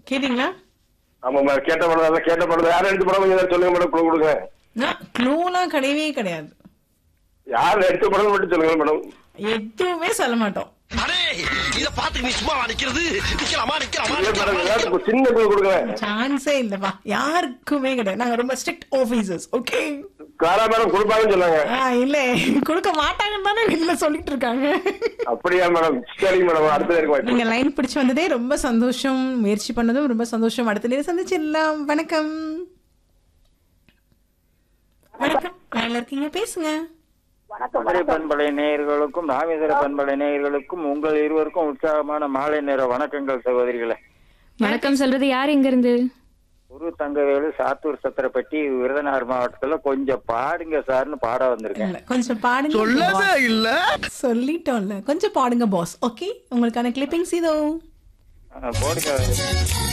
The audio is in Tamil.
கேட்டீங்களா ஆமா மேடம் கேட்ட படம் அதான் கேட்ட படம் யார் எடுத்த படம் கொஞ்சம் சொல்லுங்க மேடம் குழு கொடுங்க க்ளூலாம் கிடையவே கிடையாது யார் எடுத்த படம் மட்டும் சொல்லுங்க மேடம் எதுவுமே சொல்ல மாட்டோம் அடே இத பாத்துக்கு நீ சும்மா நிக்கிறது நிக்கலாமா நிக்கலாமா இல்ல மேடம் ஏதாவது ஒரு சின்ன குழு கொடுங்க சான்ஸே இல்லப்பா யாருக்குமே கிடையாது நாங்க ரொம்ப ஸ்ட்ரிக்ட் ஆபீசர்ஸ் ஓகே காரா மேடம் கொடுப்பாங்கன்னு சொன்னாங்க இல்ல கொடுக்க மாட்டாங்கன்னு தானே வெளில சொல்லிட்டு இருக்காங்க அப்படியா மேடம் சரிங்க மேடம் அடுத்த இருக்க வாய்ப்பு நீங்க லைன் பிடிச்சு வந்ததே ரொம்ப சந்தோஷம் முயற்சி பண்ணதும் ரொம்ப சந்தோஷம் அடுத்த நேரம் சந்திச்சிடலாம் வணக்கம் வணக்கம் லைன்ல இருக்கீங்க பேசுங்க மதுரை பண்பலை நேயர்களுக்கும் ராமேஸ்வர பண்பலை நேயர்களுக்கும் உங்கள் இருவருக்கும் உற்சாகமான மாலை நேர வணக்கங்கள் சகோதரிகளே வணக்கம் சொல்றது யார் எங்க இருந்து குரு தங்கவேலு சாத்தூர் சத்திரப்பட்டி விருதுநகர் மாவட்டத்துல கொஞ்சம் பாடுங்க சார்னு பாட வந்திருக்கேன் இல்ல கொஞ்சம் பாடுங்க சொல்லவே இல்ல சொல்லிட்டோம்ல கொஞ்சம் பாடுங்க பாஸ் ஓகே உங்களுக்கான கிளிப்பிங்ஸ் இதோ அஹ் போடுங்க